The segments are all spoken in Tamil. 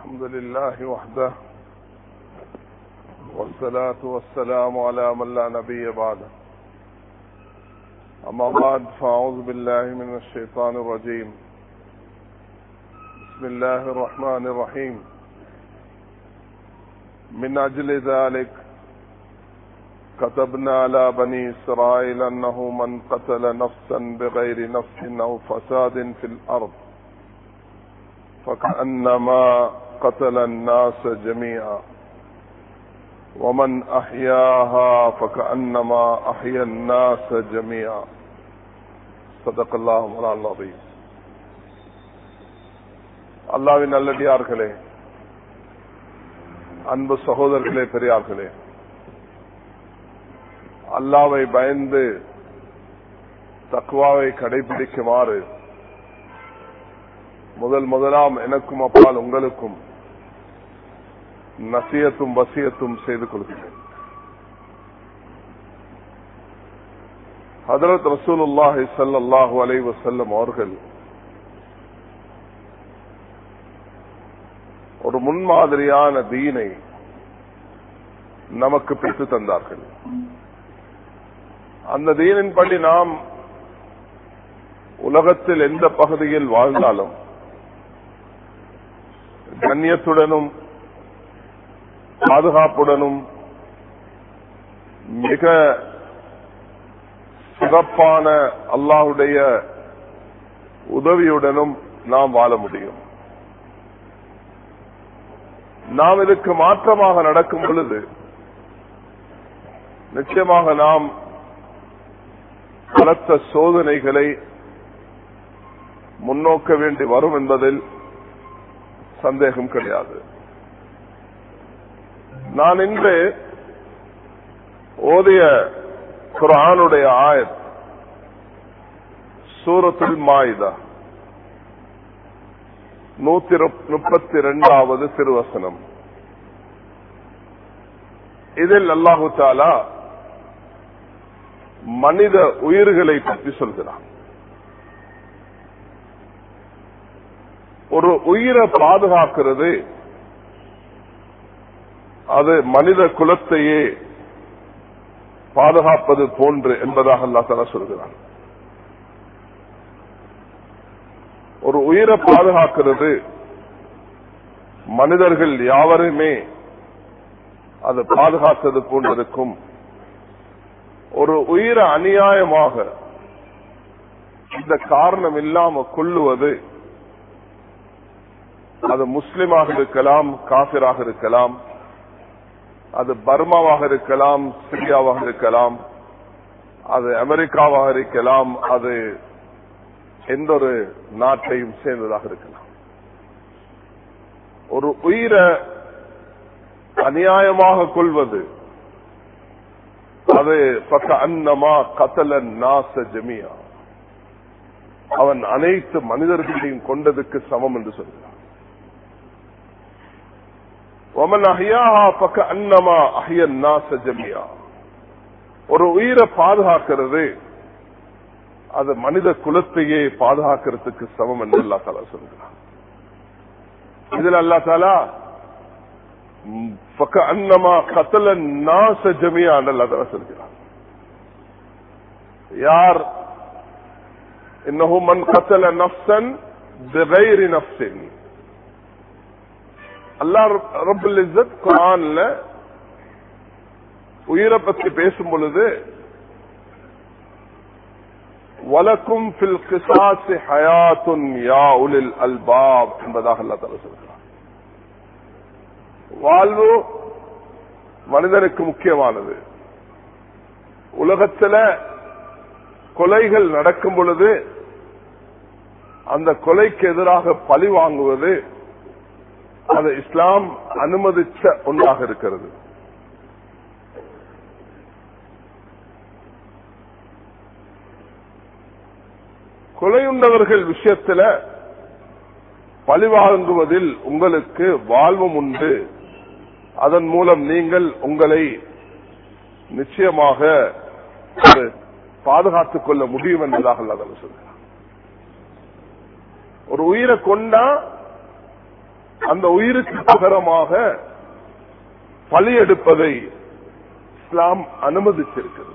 الحمد لله وحده والصلاة والسلام على من لا نبي بعده أما بعد فأعوذ بالله من الشيطان الرجيم بسم الله الرحمن الرحيم من أجل ذلك كتبنا على بني إسرائيل أنه من قتل نفسا بغير نفس أو فساد في الأرض فكأنما قتل الناس جميعا ومن أحياها فكأنما أحيا الناس جميعا صدق الله مولانا العظيم அல்லாவின் நல்லடியார்களே அன்பு சகோதரர்களே பெரியார்களே அல்லாவை பயந்து தக்குவாவை கடைபிடிக்குமாறு முதல் முதலாம் எனக்கும் அப்பால் உங்களுக்கும் நசியத்தும் வசியத்தும் செய்து கொள்கிறேன் ஹதரத் ரசூலுல்லாஹி சல்லாஹூ அலை வசல்லம் அவர்கள் ஒரு முன்மாதிரியான தீனை நமக்கு பெற்று தந்தார்கள் அந்த தீனின்படி நாம் உலகத்தில் எந்த பகுதியில் வாழ்ந்தாலும் கண்ணியத்துடனும் பாதுகாப்புடனும் மிக சிறப்பான அல்லாஹுடைய உதவியுடனும் நாம் வாழ முடியும் நாம் இதுக்கு மாற்றமாக நடக்கும் பொழுது நிச்சயமாக நாம் பலத்த சோதனைகளை முன்னோக்க வேண்டி வரும் என்பதில் சந்தேகம் கிடையாது நான் இன்று ஓதிய குரானுடைய ஆயத் சூரத்துல் மாயுதா நூத்தி முப்பத்தி இரண்டாவது திருவசனம் இதில் அல்லாஹு தாலா மனித உயிர்களை பற்றி சொல்கிறான் ஒரு உயிரை பாதுகாக்கிறது அது மனித குலத்தையே பாதுகாப்பது போன்று என்பதாக அல்லா தலா சொல்கிறான் ஒரு உயிரை பாதுகாக்கிறது மனிதர்கள் யாவருமே அது பாதுகாத்தது போன்றிருக்கும் ஒரு உயிரை அநியாயமாக இந்த காரணம் இல்லாம கொள்ளுவது அது முஸ்லிமாக இருக்கலாம் காபிராக இருக்கலாம் அது பர்மாவாக இருக்கலாம் சிரியாவாக இருக்கலாம் அது அமெரிக்காவாக இருக்கலாம் அது எந்த ஒரு நாட்டையும் சேர்ந்ததாக இருக்கலாம் ஒரு உயிரை அநியாயமாக கொள்வது அது பக்க அன்னமா கத்தலன் நாச ஜமியா அவன் அனைத்து மனிதர்களையும் கொண்டதுக்கு சமம் என்று சொல்கிறான் ஒமன் அஹியாஹா பக்க அன்னமா அஹியன் நாச ஜமியா ஒரு உயிரை பாதுகாக்கிறது அது மனித குலத்தையே பாதுகாக்கிறதுக்கு சமம் என்று அல்லா தாலா சொல்கிறான் இதில் அல்லா தாலா பக்க அன்னமா கத்தல நாச ஜமியா என்று அல்லா தாலா சொல்கிறான் யார் இன்னும் மண் கத்தல நப்சன் பிகைரி நப்சின் அல்லா ரபுல் இசத் குரான்ல உயிரை பற்றி பேசும் பொழுது வலக்கும் பில் கிசாசி ஹயாத்துன் யா உலில் அல்பாப் என்பதாக அல்லா தலா சொல்கிறார் வாழ்வு மனிதனுக்கு முக்கியமானது உலகத்துல கொலைகள் நடக்கும் பொழுது அந்த கொலைக்கு எதிராக பழி வாங்குவது அது இஸ்லாம் அனுமதிச்ச ஒன்றாக இருக்கிறது கொலையுண்டவர்கள் விஷயத்துல பழிவாங்குவதில் உங்களுக்கு வாழ்வும் உண்டு அதன் மூலம் நீங்கள் உங்களை நிச்சயமாக பாதுகாத்துக் கொள்ள முடியும் என்பதாக அல்லாஹ் சொல்கிறார் ஒரு உயிரை கொண்டா அந்த உயிருக்கு பகரமாக பலியெடுப்பதை இஸ்லாம் அனுமதிச்சிருக்கிறது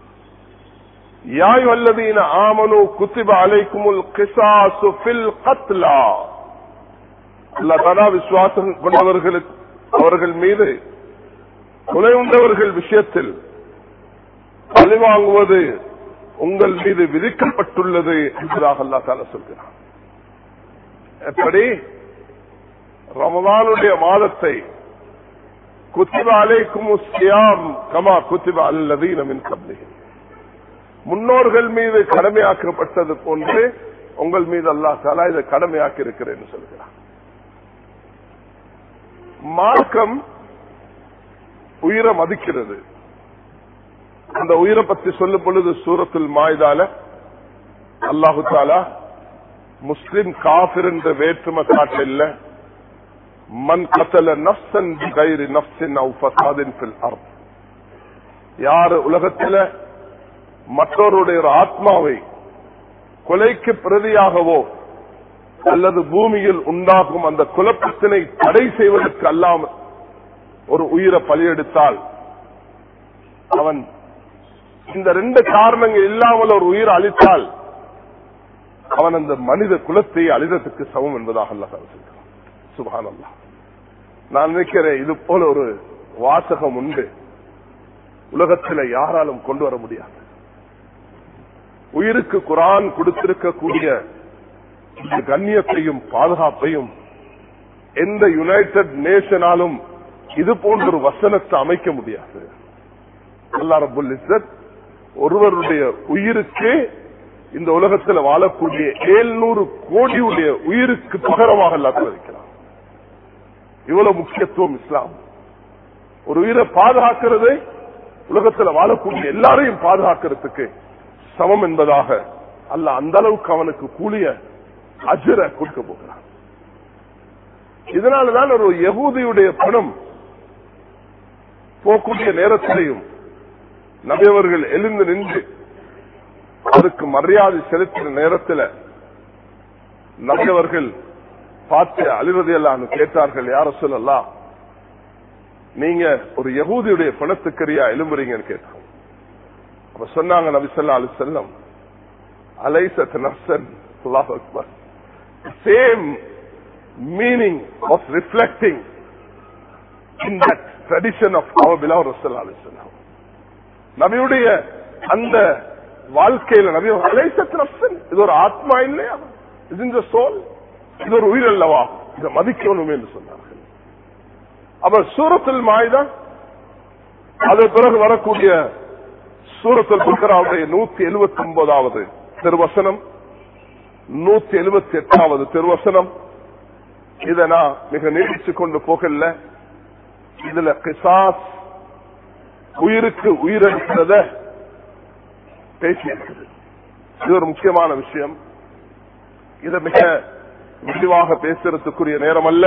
யாய் வல்லதீன ஆமனு குத்திப அலைக்குமுல் கிசாசு ஃபில் கத்லா அல்லா தானா விசுவாசம் கொண்டவர்களுக்கு அவர்கள் மீது கொலை உண்டவர்கள் விஷயத்தில் பழி வாங்குவது உங்கள் மீது விதிக்கப்பட்டுள்ளது என்பதாக அல்லா தால சொல்கிறார் எப்படி ரமதானுடைய மாதத்தை குத்திப அலைக்கும் சியாம் கமா குத்திப அல்லதீன மின் கப்லிஹிம் முன்னோர்கள் மீது கடமையாக்கப்பட்டது போன்று உங்கள் மீது அல்லா தாலா இதை கடமையாக்கி இருக்கிறேன் சொல்கிறார் மார்க்கம் உயிரை மதிக்கிறது அந்த உயிரை பற்றி சொல்லும் பொழுது சூரத்தில் மாய்தால அல்லாஹு தாலா முஸ்லிம் காபிர் என்ற வேற்றுமை காட்டில்ல மண் கத்தல நப்சன் கைரி நப்சின் அவு ஃபசாதின் ஃபில் அர்த் யாரு உலகத்துல மற்றவருடைய ஒரு ஆத்மாவை கொலைக்கு பிரதியாகவோ அல்லது பூமியில் உண்டாகும் அந்த குழப்பத்தினை தடை செய்வதற்கு அல்லாமல் ஒரு உயிரை பலியெடுத்தால் அவன் இந்த ரெண்டு காரணங்கள் இல்லாமல் ஒரு உயிரை அழித்தால் அவன் அந்த மனித குலத்தை அழிதத்துக்கு சமம் என்பதாக அல்ல சுபான் அல்லா நான் நினைக்கிறேன் இது போல ஒரு வாசகம் உண்டு உலகத்தில் யாராலும் கொண்டு வர முடியாது உயிருக்கு குரான் கொடுத்திருக்கக்கூடிய இந்த கண்ணியத்தையும் பாதுகாப்பையும் எந்த யுனைடெட் நேஷனாலும் இது போன்ற ஒரு வசனத்தை அமைக்க முடியாது அல்லா ரபுல் இசத் ஒருவருடைய உயிருக்கு இந்த உலகத்தில் வாழக்கூடிய ஏழ்நூறு கோடியுடைய உயிருக்கு பகரமாக எல்லாத்தையும் வைக்கலாம் இவ்வளவு முக்கியத்துவம் இஸ்லாம் ஒரு உயிரை பாதுகாக்கிறது உலகத்தில் வாழக்கூடிய எல்லாரையும் பாதுகாக்கிறதுக்கு சமம் என்பதாக அல்ல அந்த அளவுக்கு அவனுக்கு கூலிய அஜர கொடுக்க போகிறான் இதனாலதான் ஒரு யகூதியுடைய பணம் போக்கூடிய நேரத்திலையும் நபியவர்கள் எழுந்து நின்று அதுக்கு மரியாதை செலுத்தின நேரத்தில் நபியவர்கள் பார்த்து அழிவதையெல்லாம் கேட்டார்கள் யார சொல்லலாம் நீங்க ஒரு யகூதியுடைய பணத்துக்கரியா எழும்புறீங்கன்னு கேட்டாங்க அப்ப சொன்னாங்க நபிசல்லா அலி செல்லம் அலைசத் நப்சன் அக்பர் same meaning of reflecting in that tradition of our beloved ரசல்லா அலி செல்லம் நபியுடைய அந்த வாழ்க்கையில நபி அலைசத் நப்சன் இது ஒரு ஆத்மா இல்லையா இது இந்த சோல் இது ஒரு உயிர் அல்லவா இதை மதிக்கணும் என்று சொன்னார்கள் அப்ப சூரத்தில் மாய்தான் அது பிறகு வரக்கூடிய சூரத்தில் புக்கராவுடைய நூத்தி எழுபத்தி ஒன்பதாவது திருவசனம் நூத்தி எழுபத்தி எட்டாவது திருவசனம் இதை நான் மிக நீடிச்சு கொண்டு போகல இதுல கிசாஸ் உயிருக்கு உயிரிழக்கிறத பேசி இருக்குது இது ஒரு முக்கியமான விஷயம் இதை மிக விரிவாக பேசுறதுக்குரிய நேரம் அல்ல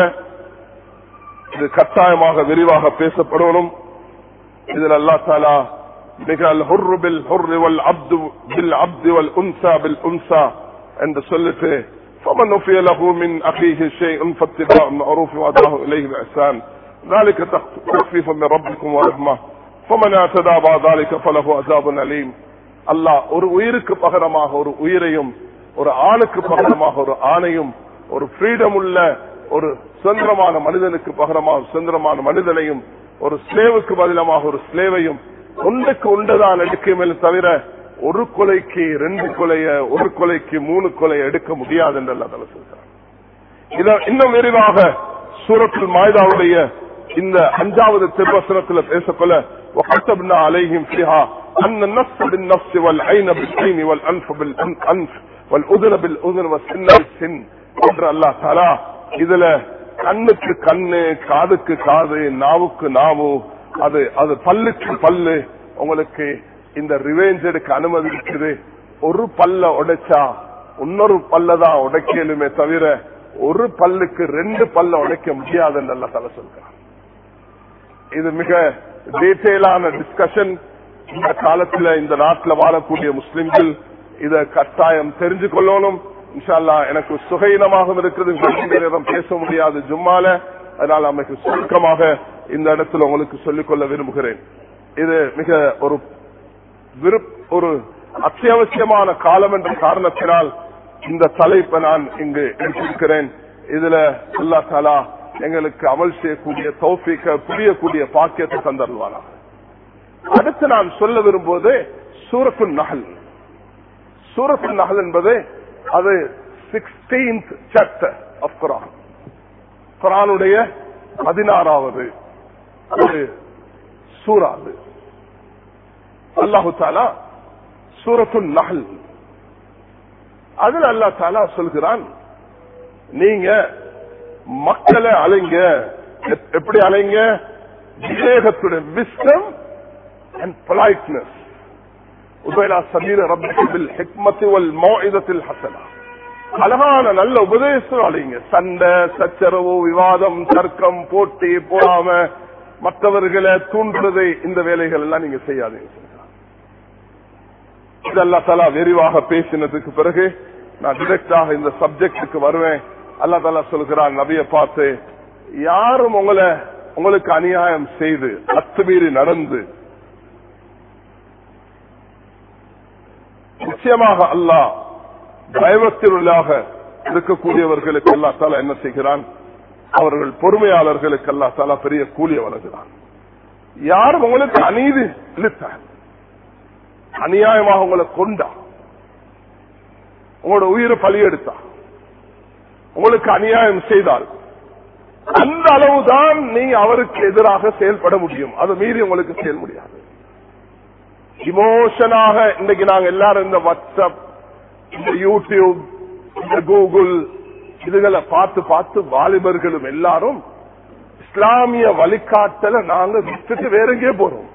இது கட்டாயமாக விரிவாக பேசப்படணும் இதில் அல்லா தாலா மிக அல் ஹுர்ரு பில் ஹுர்ரு வல் அப்து பில் அப்து வல் உன்சா பில் உன்சா என்று சொல்லிட்டு فمن نفي له من أخيه شيء فاتباع معروف وأداه إليه بإحسان ذلك تخفيف من ربكم ورحمة فمن اعتدى بعد ذلك فله عذاب أليم அல்லாஹ் ஒரு உயிருக்கு பகரமாக ஒரு உயிரையும் ஒரு ஆணுக்கு பகரமாக ஒரு ஆணையும் ஒரு ஃப்ரீடம் உள்ள ஒரு சுதந்திரமான மனிதனுக்கு பகரமாக சுதந்திரமான மனிதனையும் ஒரு ஸ்லேவுக்கு பதிலமாக ஒரு ஸ்லேவையும் ஒன்றுக்கு ஒன்றுதான் எடுக்க தவிர ஒரு கொலைக்கு ரெண்டு கொலைய ஒரு கொலைக்கு மூணு கொலை எடுக்க முடியாது என்று அல்லா தலை சொல்கிறார் இத இன்னும் விரிவாக சூரத்தில் மாயுதாவுடைய இந்த அஞ்சாவது திருவசனத்தில் பேசக்கொள்ள وكتبنا عليهم فيها أن النفس بالنفس والعين بالعين والأنف بالأنف والأذن بالأذن والسن بالسن என்று அல்லா தாலா இதுல கண்ணுக்கு கண்ணு காதுக்கு காது நாவுக்கு நாவு அது அது பல்லுக்கு பல்லு உங்களுக்கு இந்த ரிவேஞ்ச் எடுக்க அனுமதி இருக்குது ஒரு பல்ல உடைச்சா இன்னொரு பல்லதான் உடைக்கலுமே தவிர ஒரு பல்லுக்கு ரெண்டு பல்ல உடைக்க முடியாதுன்னு நல்லா தலை சொல்றான் இது மிக டீட்டெயிலான டிஸ்கஷன் இந்த காலத்துல இந்த நாட்டில் வாழக்கூடிய முஸ்லிம்கள் இத கட்டாயம் தெரிஞ்சு கொள்ளணும் இன்ஷால்லா எனக்கு சுகையினமாக இருக்கிறது நீண்ட நேரம் பேச முடியாது ஜும்மால அதனால் அமைக்கு சுருக்கமாக இந்த இடத்துல உங்களுக்கு சொல்லிக்கொள்ள விரும்புகிறேன் இது மிக ஒரு விருப் ஒரு அத்தியாவசியமான காலம் என்ற காரணத்தினால் இந்த தலைப்பை நான் இங்கு எடுத்திருக்கிறேன் இதுல அல்லா தாலா எங்களுக்கு அமல் செய்யக்கூடிய தௌஃபிக்க புரியக்கூடிய பாக்கியத்தை தந்தருவானா அடுத்து நான் சொல்ல விரும்புவது சூரத்து நகல் சூரத்து நகல் என்பது அது சிக்ஸ்டீன்த் சாப்டர் ஆஃப் குரான் குரானுடைய பதினாறாவது ஒரு சூறா அது அல்லாஹு தாலா சூரத்து நகல் அதுல அல்லா தாலா சொல்கிறான் நீங்க மக்களை அலைங்க எப்- எப்படி அலைங்க விவேகத்துடைய விஸ்டம் அண்ட் பொலைட்னஸ் உபயலா சபீர ரப்பில் ஹிக்மத்தி வல் மௌஇதத்தில் ஹசனா அழகான நல்ல உபதேசம் அலைங்க சண்டை சச்சரவு விவாதம் தர்க்கம் போட்டி போடாம மற்றவர்களை தூண்டுறது இந்த வேலைகள் எல்லாம் நீங்க செய்யாதீங்க சொல்றான். இது அல்லா தலா விரிவாக பேசினதுக்கு பிறகு நான் டிரெக்டாக இந்த சப்ஜெக்டுக்கு வருவேன் அல்லா தாலா சொல்கிறான் நபிய பார்த்து யாரும் உங்களை உங்களுக்கு அநியாயம் செய்து அத்துமீறி நடந்து நிச்சயமாக அல்லாஹ் பயபக்தியுள்ளாக இருக்கக்கூடியவர்களுக்கு அல்லா தாலா என்ன செய்கிறான் அவர்கள் பொறுமையாளர்களுக்கு அல்லா தாலா பெரிய கூலிய வழங்குகிறான் யாரும் உங்களுக்கு அநீதி இழுத்தார் அநியாயமாக உங்களை கொண்டா உங்களோட உயிரை பலியெடுத்தா உங்களுக்கு அநியாயம் செய்தால் அந்த அளவுதான் நீ அவருக்கு எதிராக செயல்பட முடியும் அது மீறி உங்களுக்கு செயல் முடியாது இமோஷனாக இன்னைக்கு நாங்க எல்லாரும் இந்த வாட்ஸ்அப் இந்த யூடியூப் இந்த கூகுள் இதுகளை பார்த்து பார்த்து வாலிபர்களும் எல்லாரும் இஸ்லாமிய வழிகாட்டல நாங்க விட்டுட்டு வேற எங்கே போறோம்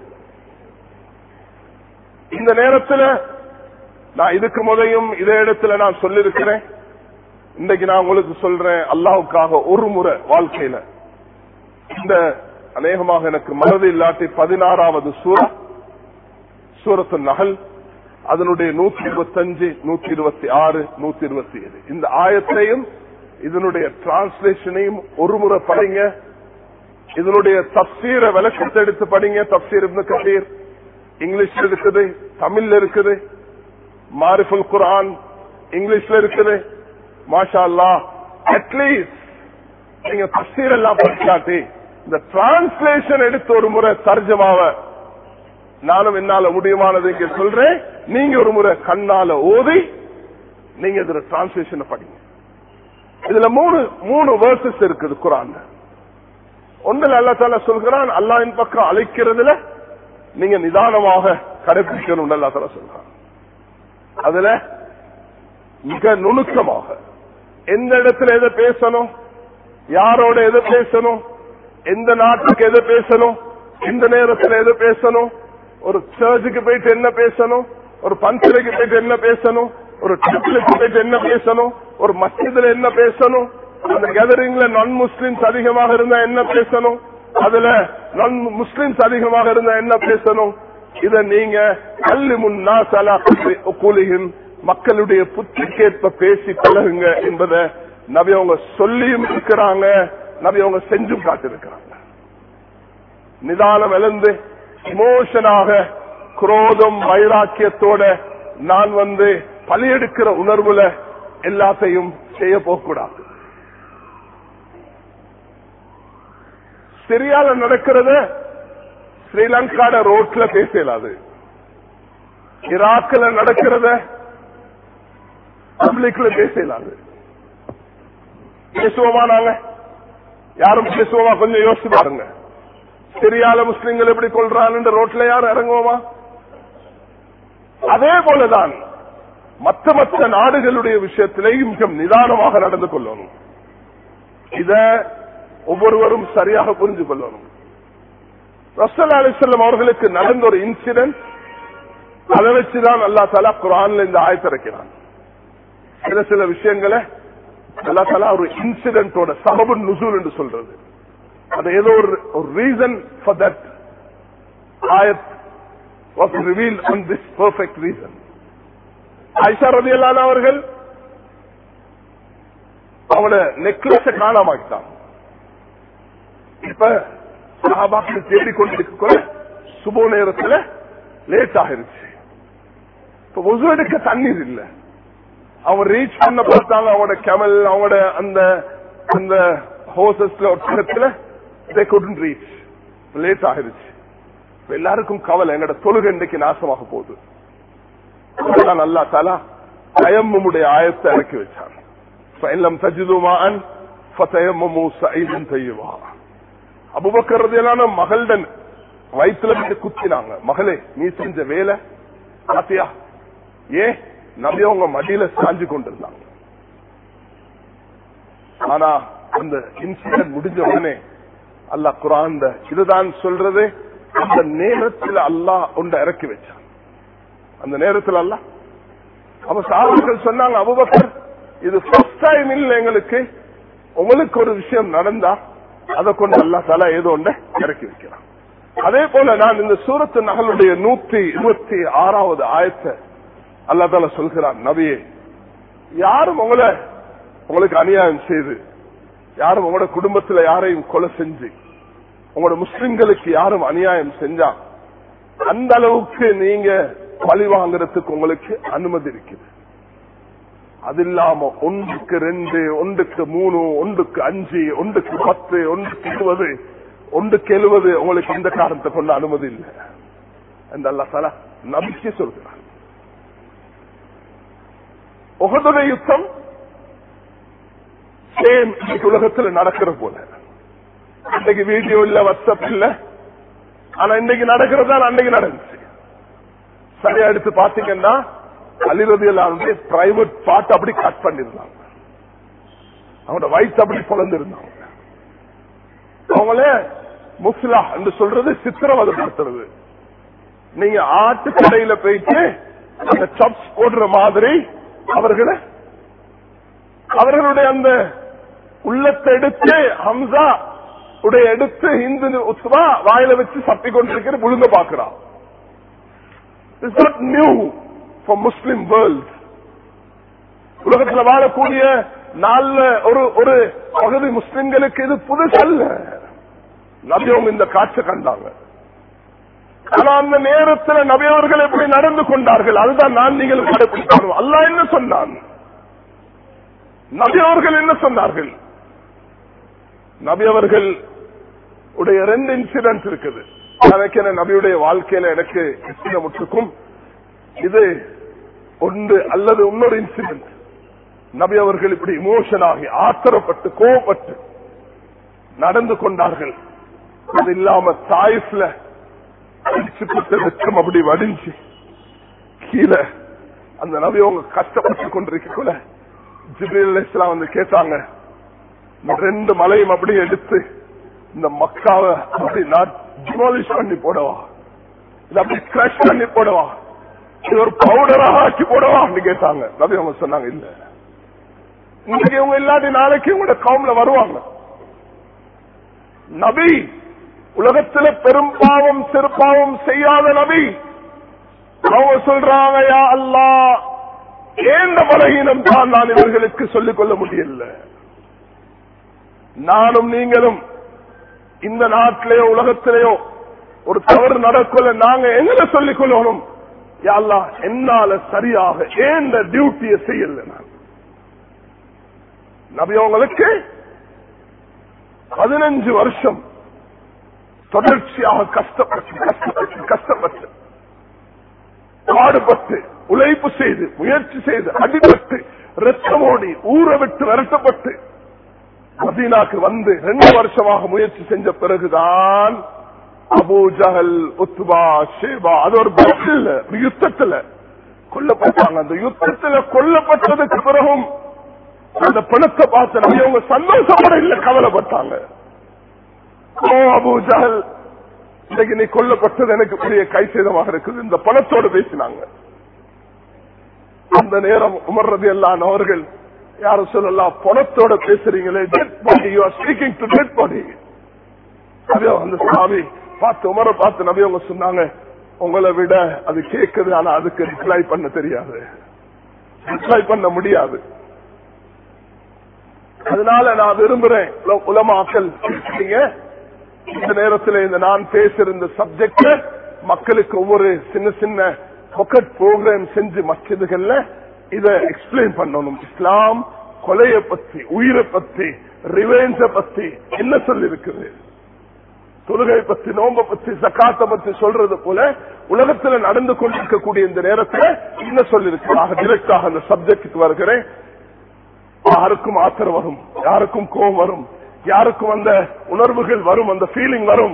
இந்த நேரத்துல நான் இதுக்கு முதையும் இதே இடத்துல நான் சொல்லிருக்கிறேன் இன்னைக்கு நான் உங்களுக்கு சொல்றேன் அல்லாவுக்காக ஒரு முறை வாழ்க்கையில இந்த அநேகமாக எனக்கு மனது இல்லாட்டி பதினாறாவது சூறா சூரத்து நகல் அதனுடைய நூத்தி இருபத்தஞ்சு நூத்தி இருபத்தி ஆறு நூத்தி இருபத்தி ஏழு இந்த ஆயத்தையும் இதனுடைய டிரான்ஸ்லேஷனையும் ஒரு முறை படிங்க இதனுடைய தப்சீர விளக்கத்தை எடுத்து படிங்க தப்சீர் இப்னு கபீர் இங்கிலீஷ்ல இருக்குது தமிழ்ல இருக்குது மாரிஃபுல் குர்ஆன் இங்கிலீஷ்ல இருக்குது மாஷா அல்லா அட்லீஸ்ட் நீங்க தப்சீர் எல்லாம் படிக்காட்டி இந்த டிரான்ஸ்லேஷன் எடுத்து ஒரு முறை தர்ஜமாவ நானும் என்னால முடியுமானது இங்க சொல்றேன் நீங்க ஒரு முறை கண்ணால ஓதி நீங்க இதுல டிரான்ஸ்லேஷன் படிங்க இதுல மூணு மூணு வேர்சஸ் இருக்குது குரான் ஒன்றில் அல்லா தால சொல்கிறான் அல்லாஹ்வின் பக்கம் அழைக்கிறதுல நீங்க நிதானமாக கடைபிடிக்கணும் அல்லா தால சொல்றான் அதுல மிக நுணுக்கமாக எந்த இடத்துல எதை பேசணும் யாரோட எதை பேசணும் எந்த நாட்டுக்கு எதை பேசணும் எந்த நேரத்துல எதை பேசணும் ஒரு சர்ச்சுக்கு போயிட்டு என்ன பேசணும் ஒரு பஞ்சிலைக்கு போயிட்டு என்ன பேசணும் ஒரு டெம்பிளுக்கு போயிட்டு என்ன பேசணும் ஒரு மஸ்ஜிதுல என்ன பேசணும் அந்த கேதரிங்ல நான் முஸ்லிம்ஸ் அதிகமாக இருந்தா என்ன பேசணும் அதுல நான் முஸ்லிம்ஸ் அதிகமாக இருந்தா என்ன பேசணும் இத நீங்க கல்வி முன்னா சலா கூலிகின் மக்களுடைய புத்திக்கேற்ப பேசி பழகுங்க என்பதை நபி அவங்க சொல்லியும் இருக்கிறாங்க நபி அவங்க செஞ்சும் காட்டிருக்கிறாங்க நிதானம் இழந்து இமோஷனாக குரோதம் வைராக்கியத்தோட நான் வந்து பலியெடுக்கிற உணர்வுல எல்லாத்தையும் செய்ய போகக்கூடாது சிரியால நடக்கிறத ஸ்ரீலங்காட ரோட்ல பேசலாது ஈராக்ல நடக்கிறத பப்ளிக்ல பேசலாது பேசுவோமா நாங்க யாரும் பேசுவோமா கொஞ்சம் யோசிச்சு பாருங்க சிரியால முஸ்லிம்கள் எப்படி கொள்றான்னு ரோட்ல யாரும் இறங்குவோமா அதே போலதான் மற்ற மற்ற நாடுகளுடைய விஷயத்திலேயும் மிக நிதானமாக நடந்து கொள்ளணும் இத ஒவ்வொருவரும் சரியாக புரிஞ்சு கொள்ளணும் ரசல் அலிசல்லம் அவர்களுக்கு நடந்த ஒரு இன்சிடென்ட் அதை வச்சுதான் அல்லா தலா குரான்ல இந்த ஆயத்திறக்கிறான் சில சில விஷயங்களை அல்லா தலா ஒரு இன்சிடென்டோட சபபு நுசூல் என்று சொல்றது அது ஏதோ ஒரு ரீசன் ஃபார் தட் ஆயத் was reveal on this perfect reason Aisha ரதி அவர்கள் அவனோட நெக்லஸ காணாமாக்கிட்டான் இப்ப சஹாபாக்கள் தேடிக்கொண்டிருக்க சுப நேரத்துல லேட் ஆகிருச்சு இப்ப ஒசு எடுக்க தண்ணீர் இல்ல அவன் ரீச் பண்ண பார்த்தாங்க அவனோட கெமல் அவனோட அந்த அந்த ஹோசஸ்ல ஒட்டகத்துல they couldn't reach லேட் ஆகிருச்சு இப்ப எல்லாருக்கும் கவலை எங்கட தொழுகை இன்றைக்கு நாசமாக போகுது அதுதான் அல்லா தாலா தயம்முடைய ஆயத்தை இறக்கி வச்சான் فإن தஜிதுமான் فتيمموا سعيدا طيبا அபுபக்கர் ரதியலான மகள்டன் வயிற்றுல இருந்து குத்தினாங்க மகளே நீ செஞ்ச வேலை பாத்தியா ஏ நபி அவங்க மடியில சாஞ்சு கொண்டிருந்தாங்க ஆனா அந்த இன்சிடென்ட் முடிஞ்ச உடனே அல்லாஹ் குரான் இதுதான் சொல்றது அந்த நேரத்தில் அல்லாஹ் ஒன்றை இறக்கி வச்சான் அந்த நேரத்தில் அல்லாஹ் அப்ப சாபாக்கள் சொன்னாங்க அபுபக்கர் இது ஃபர்ஸ்ட் டைம் இல்ல எங்களுக்கு உங்களுக்கு ஒரு விஷயம் நடந்தா அதை கொண்டு அல்லா தலா ஏதோ ஒன்றை இறக்கி வைக்கிறான் அதே போல நான் இந்த சூரத்து நகலுடைய நூத்தி இருபத்தி ஆறாவது ஆயத்தை அல்லா தால சொல்கிறான் நபியே யாரும் உங்களை உங்களுக்கு அநியாயம் செய்து யாரும் உங்களோட குடும்பத்துல யாரையும் கொலை செஞ்சு உங்களோட முஸ்லிம்களுக்கு யாரும் அநியாயம் செஞ்சா அந்த அளவுக்கு நீங்க பழி வாங்குறதுக்கு உங்களுக்கு அனுமதி இருக்குது அது இல்லாம ஒன்றுக்கு ரெண்டு ஒன்றுக்கு மூணு ஒன்றுக்கு அஞ்சு ஒன்றுக்கு பத்து ஒன்றுக்கு இருபது ஒன்றுக்கு எழுபது உங்களுக்கு இந்த காரணத்தை கொண்டு அனுமதி இல்லை அந்த அல்லா தலா நம்பிக்கை சொல்கிறார் உகதுடைய யுத்தம் சேம் இன்னைக்கு உலகத்தில் நடக்கிற போல அன்றைக்கு வீடியோ இல்ல வாட்ஸ்அப் இல்ல ஆனா இன்னைக்கு நடக்கிறதா அன்னைக்கு நடந்துச்சு சரியா எடுத்து பாத்தீங்கன்னா அலிரதி எல்லாருடைய பிரைவேட் பார்ட் அப்படி கட் பண்ணிருந்தாங்க அவனோட வயிற்று அப்படி பிறந்திருந்தாங்க அவங்களே முஸ்லா என்று சொல்றது சித்திரவதப்படுத்துறது நீங்க ஆட்டு கடையில போயிட்டு அந்த சப்ஸ் போடுற மாதிரி அவர்களை அவர்களுடைய அந்த உள்ளத்தை எடுத்து ஹம்சா உடைய எடுத்து இந்து உத்வா வாயில வச்சு சப்பி கொண்டிருக்கிற முழுங்க பாக்குறான் it's not new for Muslim world உலகத்தில் வாழக்கூடிய நாலு ஒரு ஒரு பகுதி முஸ்லிம்களுக்கு இது புதுசல்ல நபியவங்க இந்த காட்சி கண்டாங்க ஆனா அந்த நேரத்தில் நபியவர்கள் எப்படி நடந்து கொண்டார்கள் அதுதான் நான் நீங்கள் கடைபிடிக்கணும் அல்லா என்ன சொன்னான் நபி அவர்கள் என்ன சொன்னார்கள் நபி அவர்கள் உடைய ரெண்டு இன்சிடென்ட் இருக்குது எனக்கு என்ன நபியுடைய வாழ்க்கையில எனக்கு எத்தனை முற்றுக்கும் இது ஒன்று அல்லது இன்னொரு இன்சிடென்ட் நபி அவர்கள் இப்படி இமோஷன் ஆகி ஆத்திரப்பட்டு கோவப்பட்டு நடந்து கொண்டார்கள் அது இல்லாம தாயிஃப்ல அடிச்சுப்பட்ட வெச்சம் அப்படி வடிஞ்சு கீழே அந்த நபி அவங்க கஷ்டப்பட்டு கொண்டிருக்கக்குள்ள ஜிபில் இஸ்லாம் வந்து கேட்டாங்க இந்த ரெண்டு மலையும் அப்படி எடுத்து இந்த மக்காவை அப்படி டிமாலிஷ் பண்ணி போடவா இல்ல அப்படி கிரஷ் பண்ணி போடவா இது ஒரு பவுடராக ஆக்கி போடவா கேட்டாங்க நபி அவங்க சொன்னாங்க இல்ல இன்னைக்கு இவங்க இல்லாட்டி நாளைக்கு உங்களோட கவும்ல வருவாங்க நபி உலகத்துல பெரும் பாவம் சிறுபாவம் செய்யாத நபி அவங்க சொல்றாங்க யா அல்லா ஏந்த பலகீனம் தான் நான் இவர்களுக்கு சொல்லிக் கொள்ள முடியல நானும் நீங்களும் இந்த நாட்டிலேயோ உலகத்திலேயோ ஒரு தவறு நடக்கல நாங்க எங்களை சொல்லிக் கொள்ளணும் யாழ்லா என்னால சரியாக ஏந்த டியூட்டியை செய்யல நான் நபி அவங்களுக்கு பதினஞ்சு வருஷம் தொடர்ச்சியாக கஷ்டப்பட்டு கஷ்டப்பட்டு கஷ்டப்பட்டு பாடுபட்டு உழைப்பு செய்து முயற்சி செய்து அடிபட்டு ரத்தம் ஓடி ஊரை விட்டு விரட்டப்பட்டு மதீனாக்கு வந்து ரெண்டு வருஷமாக முயற்சி செஞ்ச பிறகுதான் அபூ ஜஹல் உத்பா ஷேபா அது ஒரு பஸ்ல யுத்தத்துல கொல்லப்பட்டாங்க அந்த யுத்தத்துல கொல்லப்பட்டதுக்கு பிறகும் அந்த பணத்தை பார்த்து நபி அவங்க சந்தோஷப்பட இல்ல கவலைப்பட்டாங்க ஓ அபூ ஜஹல் இன்னைக்கு நீ கொல்லப்பட்டது எனக்கு பெரிய கை சேதமாக இருக்குது இந்த பணத்தோடு பேசினாங்க அந்த நேரம் உமர்றது எல்லாம் அவர்கள் யாரும் சொல்லலாம் பணத்தோட பேசுறீங்களே dead body you are speaking to dead body அதே அந்த சாமி பார்த்து உமரை பார்த்து நபி அவங்க சொன்னாங்க உங்களை விட அது கேட்குது ஆனா அதுக்கு ரிப்ளை பண்ண தெரியாது ரிப்ளை பண்ண முடியாது அதனால நான் விரும்புறேன் உல- உலமாக்கல் நீங்க இந்த நேரத்தில் இந்த நான் பேசுற இந்த சப்ஜெக்ட் மக்களுக்கு ஒவ்வொரு சின்ன சின்ன பொக்கெட் ப்ரோக்ராம் செஞ்சு மஸ்ஜிதுகள்ல இத எக்ஸ்பிளைன் பண்ணணும் இஸ்லாம் கொலைய பத்தி உயிரை பத்தி ரிவேஞ்ச பத்தி என்ன சொல்லி இருக்குது தொழுகை பத்தி நோம்ப பத்தி சக்காத்த பத்தி சொல்றது போல உலகத்துல நடந்து கொண்டிருக்கக்கூடிய இந்த நேரத்துல என்ன சொல்லிருக்கிறாங்க டிரெக்டாக அந்த சப்ஜெக்டுக்கு வருகிறேன் யாருக்கும் ஆத்திரம் வரும் யாருக்கும் கோபம் வரும் யாருக்கும் அந்த உணர்வுகள் வரும் அந்த ஃபீலிங் வரும்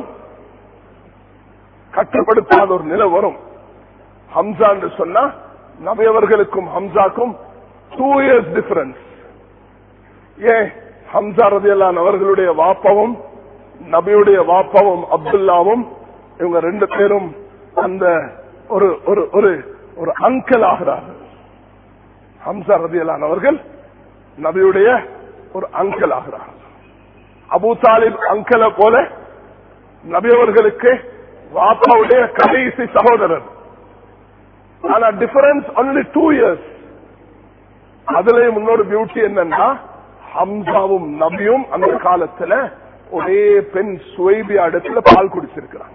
கட்டுப்படுத்தாத ஒரு நிலை வரும் ஹம்சா என்று சொன்னா நபியவர்களுக்கும் ஹம்சாக்கும் டூ இயர்ஸ் டிஃபரன்ஸ் ஏன் ஹம்சா ரதியல்லான் அவர்களுடைய வாப்பவும் நபியுடைய வாப்பவும் அப்துல்லாவும் இவங்க ரெண்டு பேரும் அந்த ஒரு ஒரு ஒரு ஒரு அங்கல் ஆகிறார்கள் ஹம்சா ரதியல்லான் அவர்கள் நபியுடைய ஒரு அங்கல் ஆகிறார்கள் அபு தாலிப் அங்கலை போல நபி அவர்களுக்கு வாப்பாவுடைய கடைசி சகோதரர் ஆனா டிஃபரன்ஸ் ஒன்லி டூ இயர்ஸ் அதுலயும் இன்னொரு பியூட்டி என்னன்னா ஹம்சாவும் நபியும் அந்த காலத்துல ஒரே பெண் சுவைபியா இடத்துல பால் குடிச்சிருக்கிறாங்க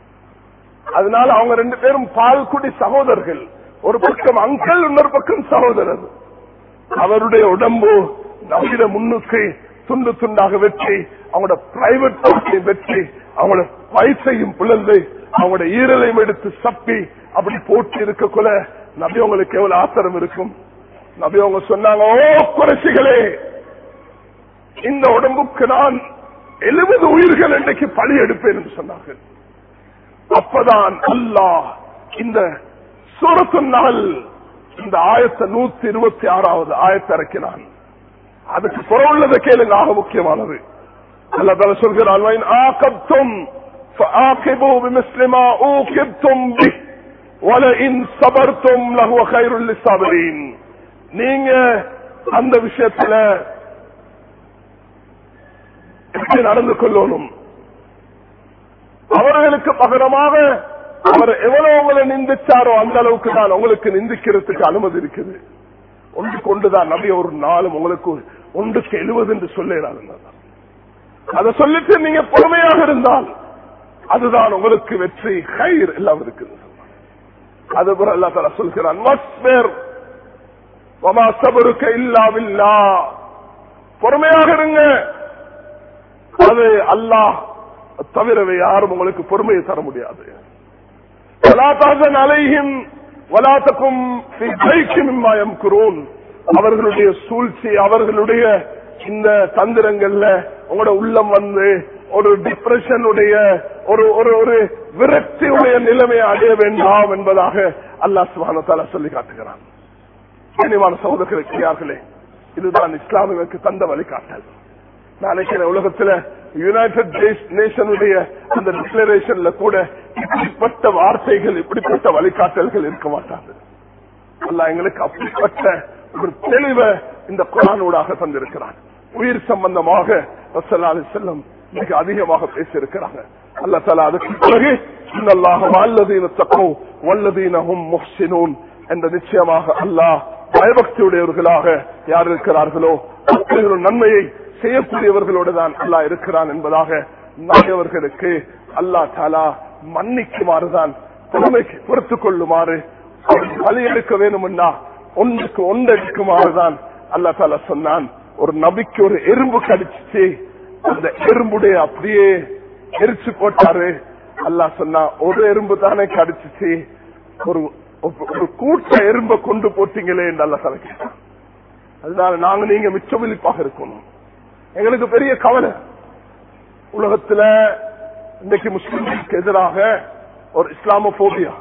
அதனால அவங்க ரெண்டு பேரும் பால் குடி சகோதரர்கள் ஒரு பக்கம் அங்கிள் இன்னொரு பக்கம் சகோதரர் அவருடைய உடம்பு நவீன முன்னுக்கு துண்டு துண்டாக வெற்றி அவங்களோட பிரைவேட் பார்ட்டியை வெற்றி அவங்களோட வயசையும் பிளந்து அவங்களோட ஈரலையும் எடுத்து சப்பி அப்படி போட்டு இருக்கக்குள்ள நபி உங்களுக்கு எவ்வளவு ஆத்திரம் இருக்கும் நபி அவங்க சொன்னாங்க ஓ குறைசிகளே இந்த உடம்புக்கு நான் எழுபது உயிர்கள் இன்றைக்கு பழி எடுப்பேன் என்று சொன்னார்கள் அப்பதான் அல்லாஹ் இந்த சூரத்து நாள் இந்த ஆயத்த நூத்தி இருபத்தி ஆறாவது ஆயத்தை இறக்கினான் அதுக்கு புறவுள்ளதை கேளுங்க ஆக முக்கியமானது அல்ல தலை சொல்கிறான் "வயின் ஆகப்தும் فآكبوا بمثل ما أوكبتم به ولئن صبرتم لهو خير للصابرين நீங்க அந்த விஷயத்துல எப்படி நடந்து கொள்ளணும் அவர்களுக்கு பகரமாக அவர் எவ்வளவு உங்களை நிந்திச்சாரோ அந்த அளவுக்கு தான் உங்களுக்கு நிந்திக்கிறதுக்கு அனுமதி இருக்குது ஒன்று கொண்டுதான் நபி ஒரு நாளும் உங்களுக்கு ஒன்றுக்கு எழுபது என்று சொல்லிடாது அதை சொல்லிட்டு நீங்க பொறுமையாக இருந்தால் அதுதான் உங்களுக்கு வெற்றி கயிர் எல்லாம் இருக்குது அது போல அல்லா தலா சொல்கிறான் "வஸ்பிர் வமா சபருக்க இல்லா பில்லா." பொறுமையாக இருங்க அது அல்லாஹ் தவிரவே யாரும் உங்களுக்கு பொறுமையை தர முடியாது ولا تحزن عليهم ولا تكن في ضيق مما يمكرون அவர்களுடைய சூழ்ச்சி அவர்களுடைய இந்த தந்திரங்கள்ல உங்களோட உள்ளம் வந்து ஒரு டிப்ரெஷனுடைய ஒரு ஒரு ஒரு விரக்தியுடைய நிலைமையை அடைய வேண்டாம் என்பதாக அல்லாஹ் சுபானத்தால சொல்லி காட்டுகிறான் கனிவான சகோதரர்களே இதுதான் இஸ்லாமிற்கு தந்த வழிகாட்டல் நான் நினைக்கிறேன் உலகத்துல யுனைடெட் நேஷனுடைய அந்த டிக்ளரேஷன்ல கூட இப்படிப்பட்ட வார்த்தைகள் இப்படிப்பட்ட வழிகாட்டல்கள் இருக்க மாட்டாது அல்ல எங்களுக்கு அப்படிப்பட்ட ஒரு தெளிவை இந்த குரானூடாக தந்திருக்கிறான் உயிர் சம்பந்தமாக ரசல்லாலி செல்லம் மிக அதிகமாக பேசியிருக்கிறாங்க அல்ல தலா அதுக்கு பிறகு இன்னல்லாக வல்லதீன தக்கோ வல்லதீனகும் முஹ்சினூன் என்ற நிச்சயமாக அல்லாஹ் பயபக்தியுடையவர்களாக யார் இருக்கிறார்களோ அத்தகைய ஒரு நன்மையை செய்யக்கூடியவர்களோடு தான் அல்லாஹ் இருக்கிறான் என்பதாக நாயவர்களுக்கு அல்லா தாலா மன்னிக்குமாறுதான் பொறுமைக்கு பொறுத்துக் கொள்ளுமாறு பலி எடுக்க வேணும்னா ஒன்றுக்கு ஒன்றெடுக்குமாறுதான் அல்லா தாலா சொன்னான் ஒரு நபிக்கு ஒரு எறும்பு கடிச்சிச்சு அந்த எறும்புடைய அப்படியே எரிச்சு போட்டாரு அல்லாஹ் சொன்னா ஒரு எறும்பு தானே கடிச்சிச்சு ஒரு ஒரு கூட்ட எறும்ப கொண்டு போட்டீங்களே என்று அல்ல தலைக்கிறான் அதனால நாங்க நீங்க மிச்ச விழிப்பாக இருக்கணும் எங்களுக்கு பெரிய கவலை உலகத்துல இன்றைக்கு முஸ்லிம்களுக்கு எதிராக ஒரு இஸ்லாமோபியா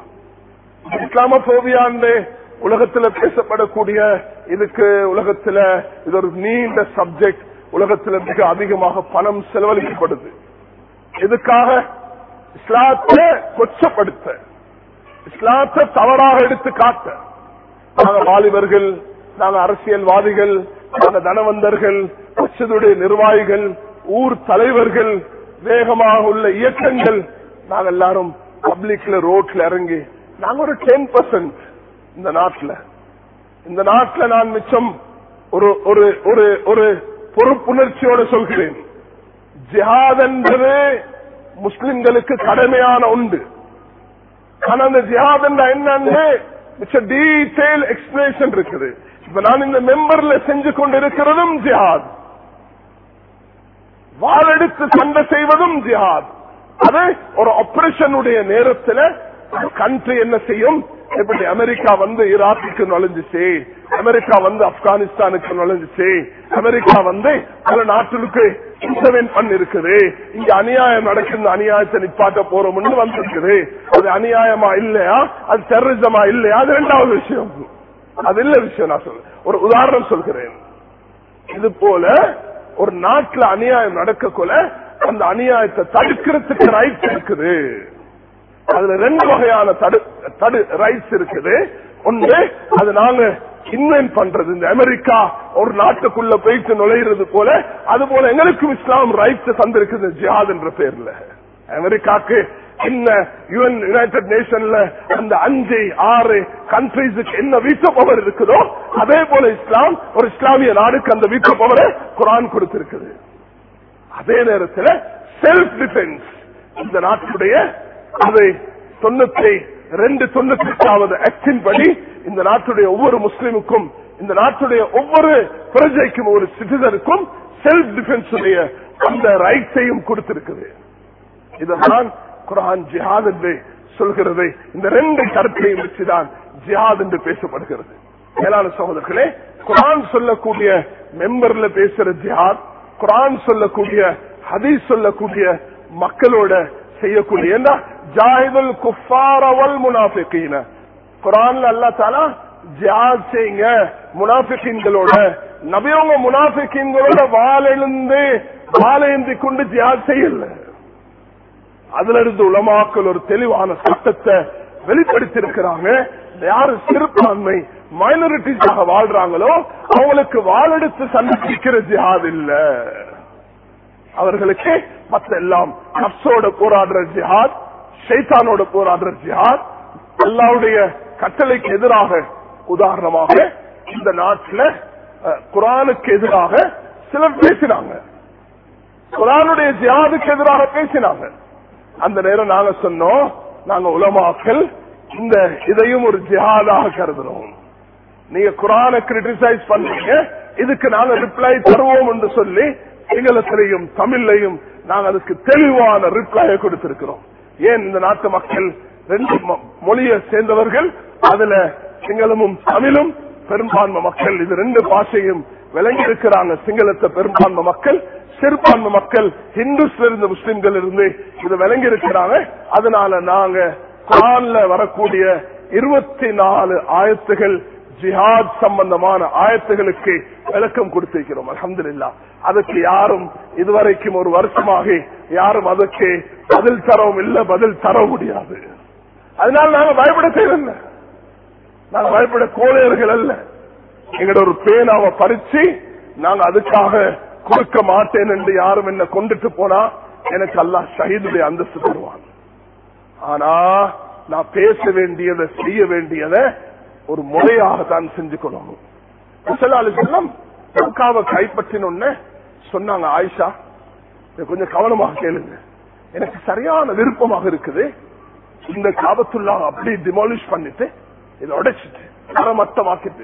இஸ்லாமோபியா உலகத்துல பேசப்படக்கூடிய இதுக்கு உலகத்துல இது ஒரு நீண்ட சப்ஜெக்ட் உலகத்துல மிக அதிகமாக பணம் செலவழிக்கப்படுது இதுக்காக இஸ்லாத்தை கொச்சப்படுத்த இஸ்லாத்தை தவறாக எடுத்து காட்ட நாங்க வாலிபர்கள் நாங்க அரசியல்வாதிகள் நாங்க தனவந்தர்கள் மசிதுடைய நிர்வாகிகள் ஊர் தலைவர்கள் வேகமாக உள்ள இயக்கங்கள் நாங்க எல்லாரும் பப்ளிக்ல ரோட்ல இறங்கி நாங்க ஒரு டென் பர்சன்ட் இந்த நாட்டுல இந்த நாட்டுல நான் மிச்சம் ஒரு ஒரு ஒரு ஒரு பொறுப்புணர்ச்சியோட சொல்கிறேன் ஜிஹாத் என்பது முஸ்லிம்களுக்கு கடமையான உண்டு ஆனா அந்த ஜிஹாத் என்ற என்னன்னு டீடைல் எக்ஸ்பிளேஷன் இருக்குது இப்ப நான் இந்த மெம்பர்ல செஞ்சு கொண்டிருக்கிறதும் ஜிஹாத் வாழெடுத்து சண்டை செய்வதும் ஜிஹாத் அது ஒரு ஆபரேஷனுடைய நேரத்தில் கண்ட்ரி என்ன செய்யும் எப்படி அமெரிக்கா வந்து ஈராக்குக்கு நுழைஞ்சிச்சு அமெரிக்கா வந்து ஆப்கானிஸ்தானுக்கு நுழைஞ்சிச்சு அமெரிக்கா வந்து பல நாட்டுக்கு இன்டர்வென்ட் பண்ணி இருக்குது இங்க அநியாயம் நடக்குது அநியாயத்தை நிப்பாட்ட போறோம்னு வந்திருக்குது அது அநியாயமா இல்லையா அது டெரரிசமா இல்லையா அது ரெண்டாவது விஷயம் அது இல்ல விஷயம் நான் சொல்றேன் ஒரு உதாரணம் சொல்கிறேன் இது போல ஒரு நாட்டுல அநியாயம் நடக்கக்குள்ள அந்த அநியாயத்தை தடுக்கிறதுக்கு ரைட்ஸ் இருக்குது அதுல ரெண்டு வகையான தடு தடு ரைட்ஸ் இருக்குது ஒன்று அது நாங்க இன்வென்ட் பண்றது இந்த அமெரிக்கா ஒரு நாட்டுக்குள்ள போயிட்டு நுழையிறது போல அது போல எங்களுக்கும் இஸ்லாம் ரைட்ஸ் தந்திருக்குது ஜிஹாத் என்ற பேர்ல அமெரிக்காக்கு என்ன யுஎன் யுனைடெட் நேஷன்ல அந்த அஞ்சு ஆறு கண்ட்ரிஸுக்கு என்ன வீட்டோ பவர் இருக்குதோ அதே போல இஸ்லாம் ஒரு இஸ்லாமிய நாடுக்கு அந்த வீட்டோ பவரை குரான் கொடுத்திருக்குது அதே நேரத்தில் செல்ஃப் டிஃபென்ஸ் இந்த நாட்டுடைய அதை தொண்ணூத்தி ரெண்டு தொண்ணூத்தி எட்டாவது ஆக்டின் படி இந்த நாட்டுடைய ஒவ்வொரு முஸ்லிமுக்கும் இந்த நாட்டுடைய ஒவ்வொரு பிரஜைக்கும் ஒரு சிட்டிசனுக்கும் செல்ஃப் டிஃபென்ஸ் உடைய அந்த ரைட்ஸையும் கொடுத்திருக்குது இதுதான் குரான் ஜிஹாத் என்று சொல்கிறது இந்த ரெண்டு கருத்தையும் வச்சுதான் ஜிஹாத் என்று பேசப்படுகிறது மேலான சகோதரர்களே குரான் சொல்லக்கூடிய மெம்பர்ல பேசுற ஜிஹாத் குரான் சொல்லக்கூடிய ஹதீஸ் சொல்லக்கூடிய மக்களோட செய்யக்கூடிய ஜாஹிதுல் குஃபாரவல் முனாஃபிகீன குரான்ல அல்லா தாலா ஜிஹாத் செய்யுங்க முனாஃபிகீன்களோட நபியவங்க முனாஃபிகீன்களோட வாழெழுந்து வாழேந்தி கொண்டு ஜிஹாத் செய்யல அதுல இருந்து உலமாக்கள் ஒரு தெளிவான சட்டத்தை வெளிப்படுத்தியிருக்கிறாங்க யாரு சிறுபான்மை மைனாரிட்டிஸாக வாழ்றாங்களோ அவங்களுக்கு வாழெடுத்து சந்திக்கிற ஜிஹாத் இல்ல அவர்களுக்கு மத்த எல்லாம் நப்சோட போராடுற ஜிஹாத் ஷைத்தானோட போராடுற ஜிஹாத் அல்லாவுடைய கட்டளைக்கு எதிராக உதாரணமாக இந்த நாட்டில் குரானுக்கு எதிராக சிலர் பேசினாங்க குரானுடைய ஜிஹாதுக்கு எதிராக பேசினாங்க அந்த நேரம் நாங்க சொன்னோம் நாங்க உலமாக்கள் இந்த இதையும் ஒரு ஜிஹாதாக கருதுறோம் நீங்க குரானை கிரிட்டிசைஸ் பண்றீங்க இதுக்கு நாங்க ரிப்ளை தருவோம் என்று சொல்லி சிங்களத்திலையும் தமிழ்லையும் நாங்க அதுக்கு தெளிவான ரிப்ளையை கொடுத்திருக்கிறோம் ஏன் இந்த நாட்டு மக்கள் ரெண்டு மொழியை சேர்ந்தவர்கள் அதுல சிங்களமும் தமிழும் பெரும்பான்மை மக்கள் இது ரெண்டு பாஷையும் விளங்கி இருக்கிறாங்க சிங்களத்தை பெரும்பான்மை மக்கள் சிறுபான்மை மக்கள் ஹிந்துஸ்ல இருந்து முஸ்லிம்கள் இருந்து இது விளங்கி இருக்கிறாங்க அதனால நாங்க குரான்ல வரக்கூடிய இருபத்தி நாலு ஆயத்துகள் ஜிஹாத் சம்பந்தமான ஆயத்துகளுக்கு விளக்கம் கொடுத்திருக்கிறோம் அலமதுல்லா அதுக்கு யாரும் இதுவரைக்கும் ஒரு வருஷமாக யாரும் அதுக்கு பதில் தரவும் இல்ல பதில் தர முடியாது அதனால நாங்க பயப்பட தேவையில்லை நாங்க பயப்பட கோழையர்கள் அல்ல எங்கட ஒரு பேனாவை பறிச்சு நாங்க அதுக்காக கொடுக்க மாட்டேன் என்று யாரும் என்ன கொண்டுட்டு போனா எனக்கு அல்லா ஷஹீதுடைய அந்தஸ்து தருவான் ஆனா நான் பேச வேண்டியதை செய்ய வேண்டியதை ஒரு முறையாக தான் செஞ்சு கொள்ளணும் செல்லம் மக்காவை கைப்பற்றினோன்னு சொன்னாங்க ஆயிஷா கொஞ்சம் கவனமாக கேளுங்க எனக்கு சரியான விருப்பமாக இருக்குது இந்த காபத்துள்ளா அப்படி டிமாலிஷ் பண்ணிட்டு இதை உடைச்சிட்டு தரமட்டமாக்கிட்டு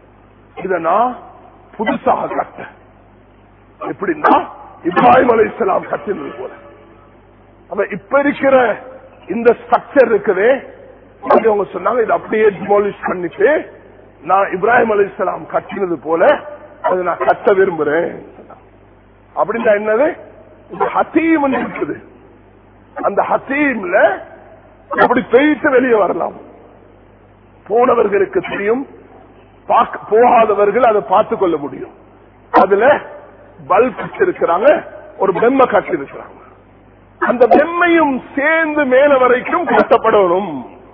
இத நான் புதுசாக கட்ட எப்படின்னா இப்ராஹிம் அலி இஸ்லாம் கட்டினது போல அப்ப இப்ப இருக்கிற இந்த ஸ்ட்ரக்சர் இருக்குதே அவங்க சொன்னாங்க இதை அப்படியே டிமாலிஷ் பண்ணிட்டு நான் இப்ராஹிம் அலி இஸ்லாம் கட்டினது போல அதை நான் கட்ட விரும்புறேன் அப்படின்னா என்னது இந்த ஹத்தீம் இருக்குது அந்த ஹத்தீம்ல அப்படி போயிட்டு வெளியே வரலாம் போனவர்களுக்கு தெரியும் போகாதவர்கள் அதை பார்த்து கொள்ள முடியும் அதுல பல்ப் வச்சிருக்கிறாங்க ஒரு பெம்மை கட்டி இருக்கிறாங்க அந்த பெம்மையும் சேர்ந்து மேல வரைக்கும் கட்டப்படணும்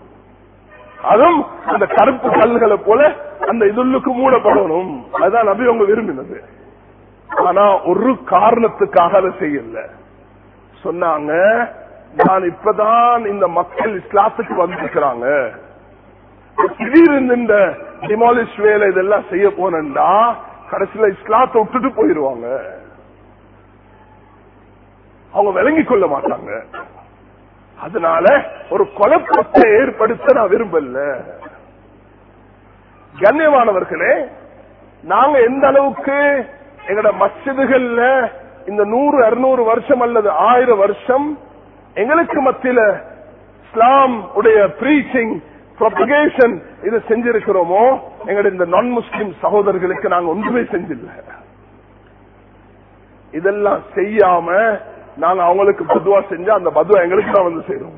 அதுவும் அந்த கருப்பு கல்களை போல அந்த இதுள்ளுக்கு மூடப்படணும் அதுதான் நபி அவங்க விரும்பினது ஆனா ஒரு காரணத்துக்காக அதை செய்யல சொன்னாங்க நான் இப்பதான் இந்த மக்கள் இஸ்லாத்துக்கு வந்திருக்கிறாங்க திடீர்னு இந்த டிமாலிஷ் வேலை இதெல்லாம் செய்ய போனா கடைசியில இஸ்லாத்தை விட்டுட்டு போயிருவாங்க அவங்க விளங்கிக் கொள்ள மாட்டாங்க அதனால ஒரு குழப்பத்தை ஏற்படுத்த நான் விரும்பல கண்ணியமானவர்களே நாங்க எந்த அளவுக்கு எங்கட மசிதுகள்ல இந்த நூறு அறுநூறு வருஷம் அல்லது ஆயிரம் வருஷம் எங்களுக்கு மத்தியில இஸ்லாம் உடைய பிரீச்சிங் ப்ரொபகேஷன் இது செஞ்சிருக்கிறோமோ எங்கட இந்த நான் முஸ்லிம் சகோதரர்களுக்கு நாங்க ஒன்றுமே செஞ்சில்ல இதெல்லாம் செய்யாம நாங்க அவங்களுக்கு பதுவா செஞ்சா அந்த பதுவா எங்களுக்கு தான் வந்து சேரும்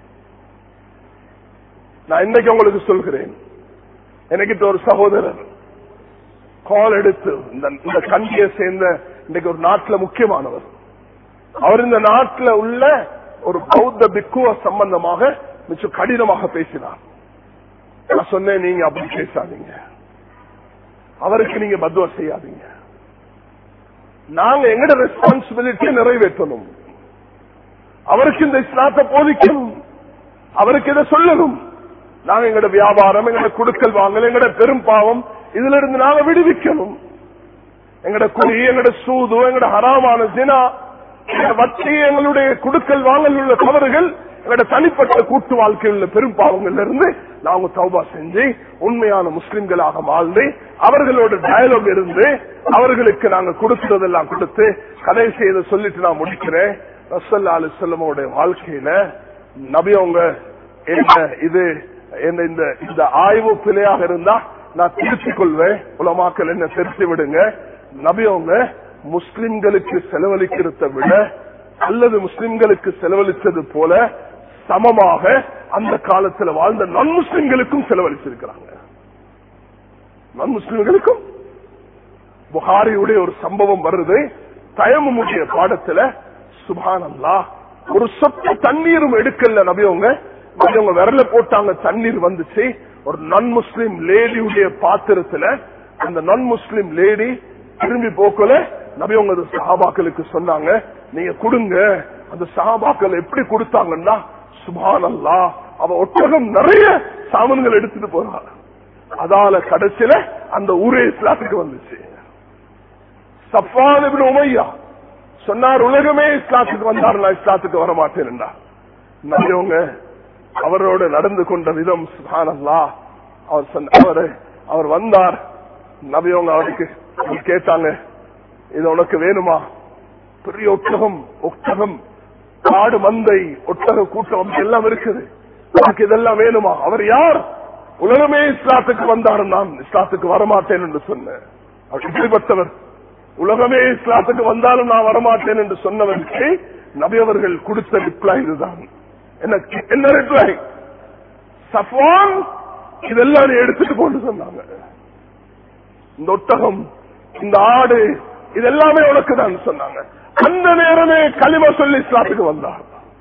நான் இன்னைக்கு உங்களுக்கு சொல்கிறேன் எனக்கு ஒரு சகோதரர் கால் எடுத்து இந்த இந்த கண்டியை சேர்ந்த இன்னைக்கு ஒரு நாட்டில் முக்கியமானவர் அவர் இந்த நாட்டில் உள்ள ஒரு பௌத்த பிக்குவ சம்பந்தமாக மிச்சம் கடினமாக பேசினார் நான் சொன்னேன் நீங்க அப்படி பேசாதீங்க அவருக்கு நீங்க பத்துவ செய்யாதீங்க நாங்க எங்கட ரெஸ்பான்சிபிலிட்டியை நிறைவேற்றணும் அவருக்கு இந்த இஸ்லாத்தை போதிக்கணும் அவருக்கு இதை சொல்லணும் நாங்க எங்கட வியாபாரம் எங்கட குடுக்கல் வாங்கல் எங்கட பெரும் பாவம் இதுல இருந்து நாங்க விடுவிக்கணும் எங்கட குடி எங்கட சூது எங்கட ஹராமான தினா எங்கட வட்டி எங்களுடைய குடுக்கல் வாங்கல் உள்ள தவறுகள் எங்கட தனிப்பட்ட கூட்டு வாழ்க்கையில் உள்ள பெரும் பாவங்கள்ல இருந்து நாங்க தௌபா செஞ்சு உண்மையான முஸ்லிம்களாக வாழ்ந்து அவர்களோட டயலாக் இருந்து அவர்களுக்கு நாங்க கொடுக்கிறதெல்லாம் கொடுத்து கதை செய்த சொல்லிட்டு நான் முடிக்கிறேன் ரசல்லா அலிசல்லமோட வாழ்க்கையில நபி அவங்க என்ன இது என்ன இந்த இந்த ஆய்வு பிழையாக இருந்தா நான் திருத்திக் கொள்வேன் உலமாக்கள் என்ன திருத்தி விடுங்க நபி அவங்க முஸ்லிம்களுக்கு செலவழிக்கிறத விட அல்லது முஸ்லிம்களுக்கு செலவழித்தது போல சமமாக அந்த காலத்துல வாழ்ந்த நான் முஸ்லிம்களுக்கும் செலவழிச்சிருக்கிறாங்க நான் முஸ்லிம்களுக்கும் புகாரியுடைய ஒரு சம்பவம் வருது தயமுடைய பாடத்துல சுபானல்லா ஒரு சொட்டு தண்ணீரும் எடுக்கல நபியவங்க நபியவங்க விரல போட்டாங்க தண்ணீர் வந்துச்சு ஒரு நான் முஸ்லிம் லேடியுடைய பாத்திரத்துல அந்த நான் முஸ்லிம் லேடி திரும்பி போக்கல நபியவங்க சஹாபாக்களுக்கு சொன்னாங்க நீங்க கொடுங்க அந்த சஹாபாக்கள் எப்படி கொடுத்தாங்கன்னா சுபானல்லா அவ ஒட்டகம் நிறைய சாமான்கள் எடுத்துட்டு போறாங்க அதால கடைசியில அந்த ஊரே இஸ்லாத்துக்கு வந்துச்சு சஃபான் உமையா சொன்னார் உலகமே இஸ்லாத்துக்கு வந்தார் நான் இஸ்லாத்துக்கு வர மாட்டேன் நபியவங்க அவரோடு நடந்து கொண்ட விதம் சுபானல்லா அவர் சொன்ன அவரு அவர் வந்தார் நபியவங்க அவருக்கு கேட்டாங்க இது உனக்கு வேணுமா பெரிய ஒட்டகம் ஒட்டகம் காடு மந்தை ஒட்டக கூட்டம் எல்லாம் இருக்குது உனக்கு இதெல்லாம் வேணுமா அவர் யார் உலகமே இஸ்லாத்துக்கு வந்தார் நான் இஸ்லாத்துக்கு வரமாட்டேன் என்று சொன்னேன் அவர் இப்படிப்பட்டவர் உலகமே இஸ்லாத்துக்கு வந்தாலும் நான் வரமாட்டேன் என்று சொன்னவருக்கு நபி அவர்கள் கொடுத்த ரிப்ளை இதுதான் என்ன ரிப்ளை சஃபான் இதெல்லாம் எடுத்துட்டு கொண்டு சொன்னாங்க இந்த ஒட்டகம் இந்த ஆடு இதெல்லாமே உனக்கு தான் சொன்னாங்க அந்த நேரமே களிம சொல்லி இஸ்லாத்துக்கு வந்தார்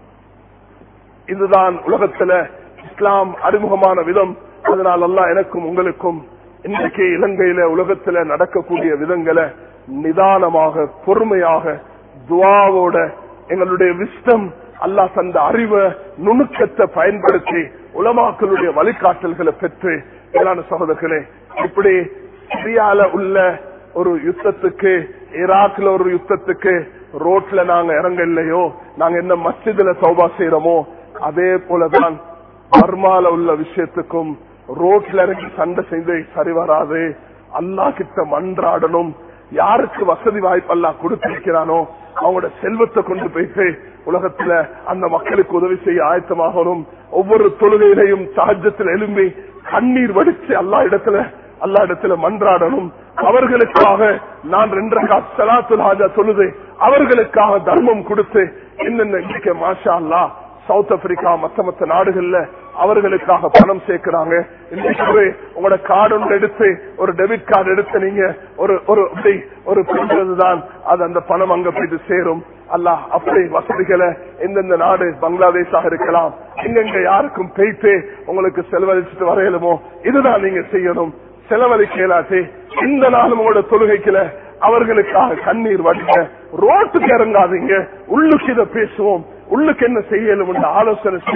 இதுதான் உலகத்துல இஸ்லாம் அறிமுகமான விதம் அதனால் எல்லாம் எனக்கும் உங்களுக்கும் இன்றைக்கு இலங்கையில உலகத்துல நடக்கக்கூடிய விதங்களை நிதானமாக பொறுமையாக துவாவோட எங்களுடைய விஸ்டம் அல்லாஹ் தந்த அறிவை நுணுக்கத்தை பயன்படுத்தி உலமாக்களுடைய வழிகாட்டல்களை பெற்று மேலான சகோதரர்களே இப்படி சிரியால உள்ள ஒரு யுத்தத்துக்கு ஈராக்ல ஒரு யுத்தத்துக்கு ரோட்ல நாங்க இறங்க இல்லையோ நாங்க என்ன மஸ்ஜிதுல சௌபா செய்யறோமோ அதே போலதான் பர்மால உள்ள விஷயத்துக்கும் ரோட்ல இறங்கி சண்டை செய்து சரி வராது அல்லா கிட்ட மன்றாடணும் யாருக்கு வசதி வாய்ப்பு எல்லாம் கொடுத்திருக்கிறானோ அவங்களோட செல்வத்தை கொண்டு போயிட்டு உலகத்துல அந்த மக்களுக்கு உதவி செய்ய ஆயத்தமாகணும் ஒவ்வொரு தொழுகையிலையும் சாஜத்தில் எழும்பி கண்ணீர் வடிச்சு அல்லா இடத்துல அல்லா இடத்துல மன்றாடணும் அவர்களுக்காக நான் ரெண்டு சலாத்துல் ஹாஜா தொழுது அவர்களுக்காக தர்மம் கொடுத்து என்னென்ன இன்னைக்கு மாஷா அல்லா சவுத் ஆப்பிரிக்கா மத்த மத்த நாடுகள்ல அவர்களுக்காக பணம் சேர்க்கிறாங்க இன்னைக்கு உங்களோட கார்டு ஒன்று எடுத்து ஒரு டெபிட் கார்டு எடுத்து நீங்க ஒரு ஒரு அப்படி ஒரு தான் அது அந்த பணம் அங்க போயிட்டு சேரும் அல்லாஹ் அப்படி வசதிகளை எந்தெந்த நாடு பங்களாதேஷாக இருக்கலாம் எங்கெங்க யாருக்கும் போயிட்டு உங்களுக்கு செலவழிச்சுட்டு வரையலுமோ இதுதான் நீங்க செய்யணும் செலவழிக்க இயலாட்டி இந்த நாளும் உங்களோட தொழுகைக்குல அவர்களுக்காக கண்ணீர் வடிங்க ரோட்டுக்கு இறங்காதீங்க உள்ளுக்கு இதை பேசுவோம் உள்ளுக்கு என்ன செய்யலும் என்று ஆலோசனை செய்வோம்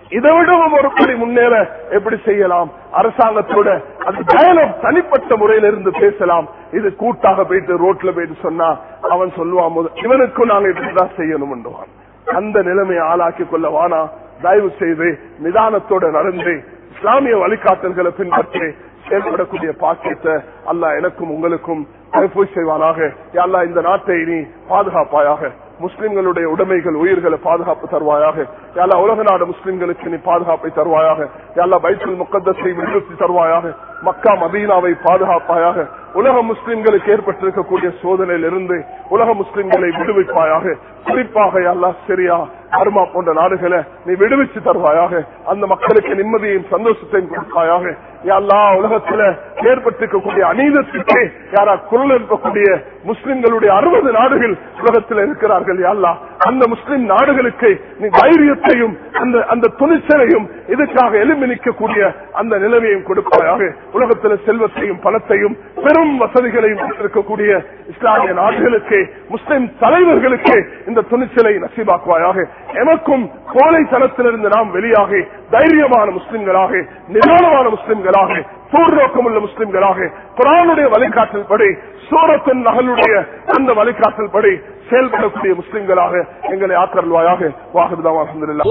இதை விடவும் ஒரு படி முன்னேற எப்படி செய்யலாம் அரசாங்கத்தோட அது டயலாக் தனிப்பட்ட முறையில இருந்து பேசலாம் இது கூட்டாக போயிட்டு ரோட்ல போயிட்டு சொன்னா அவன் சொல்லுவான் போது இவனுக்கும் நாங்க இப்படிதான் செய்யணும் அந்த நிலைமையை ஆளாக்கி கொள்ள வானா தயவு செய்து நிதானத்தோட நடந்து இஸ்லாமிய வழிகாட்டல்களை பின்பற்றி செயல்படக்கூடிய பாக்கியத்தை அல்லாஹ் எனக்கும் உங்களுக்கும் போய் செய்வானாக அல்லா இந்த நாட்டை நீ பாதுகாப்பாயாக முஸ்லிம்களுடைய உடைமைகள் உயிர்களை பாதுகாப்பு தருவாயாக எல்லா உலக நாடு முஸ்லிம்களுக்கு நீ பாதுகாப்பை தருவாயாக எல்லா பைத்துல் முக்கத்தத்தை விடுவித்து தருவாயாக மக்கா மதீனாவை பாதுகாப்பாயாக உலக முஸ்லிம்களுக்கு ஏற்பட்டிருக்கக்கூடிய சோதனையிலிருந்து உலக முஸ்லிம்களை விடுவிப்பாயாக குறிப்பாக அல்லா சிரியா அருமா போன்ற நாடுகளை நீ விடுவிச்சு தருவாயாக அந்த மக்களுக்கு நிம்மதியையும் சந்தோஷத்தையும் கொடுப்பாயாக எல்லா உலகத்துல ஏற்பட்டிருக்கக்கூடிய அநீதத்துக்கு யாரா குரல் எழுப்பக்கூடிய முஸ்லிம்களுடைய அறுபது நாடுகள் உலகத்தில் இருக்கிறார்கள் யாழ்லா அந்த முஸ்லிம் நாடுகளுக்கு நீ தைரியத்தையும் அந்த அந்த துணிச்சலையும் இதுக்காக எலும்பி நிற்கக்கூடிய அந்த நிலைமையும் கொடுப்பாயாக உலகத்தில் செல்வத்தையும் பணத்தையும் பெரும் வசதிகளையும் இருக்கக்கூடிய இஸ்லாமிய நாடுகளுக்கு முஸ்லிம் தலைவர்களுக்கு இந்த துணிச்சலை நசீபாக்குவாயாக எமக்கும் கோழைத்தனத்திலிருந்து நாம் வெளியாகி தைரியமான முஸ்லிம்களாக நிதானமான முஸ்லிம்களாக தூர்நோக்கம் உள்ள முஸ்லிம்களாக குரானுடைய வழிகாட்டல் படி சூரத்தின் நகலுடைய அந்த வழிகாட்டல் படி செயல்படக்கூடிய முஸ்லிம்களாக எங்களை ஆக்கருள்வாயாக வாகுதான் அலமதுல்லா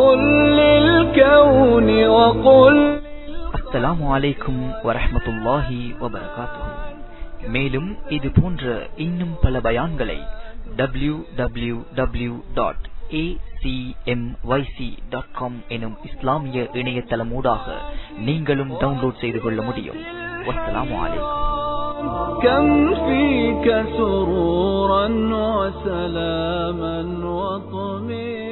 அஸ்ஸலாமு அலைக்கும் வரஹமத்துல்லாஹி வபரகாத்துஹு மேலும் இது போன்ற இன்னும் பல பயான்களை W W W dot acmyc.com எனும் இஸ்லாமிய இணையதளமூடாக நீங்களும் டவுன்லோட் செய்து கொள்ள முடியும் வஸ்ஸலாமு அலைக்கும் كم فيك سرورا وسلاما وطمئنا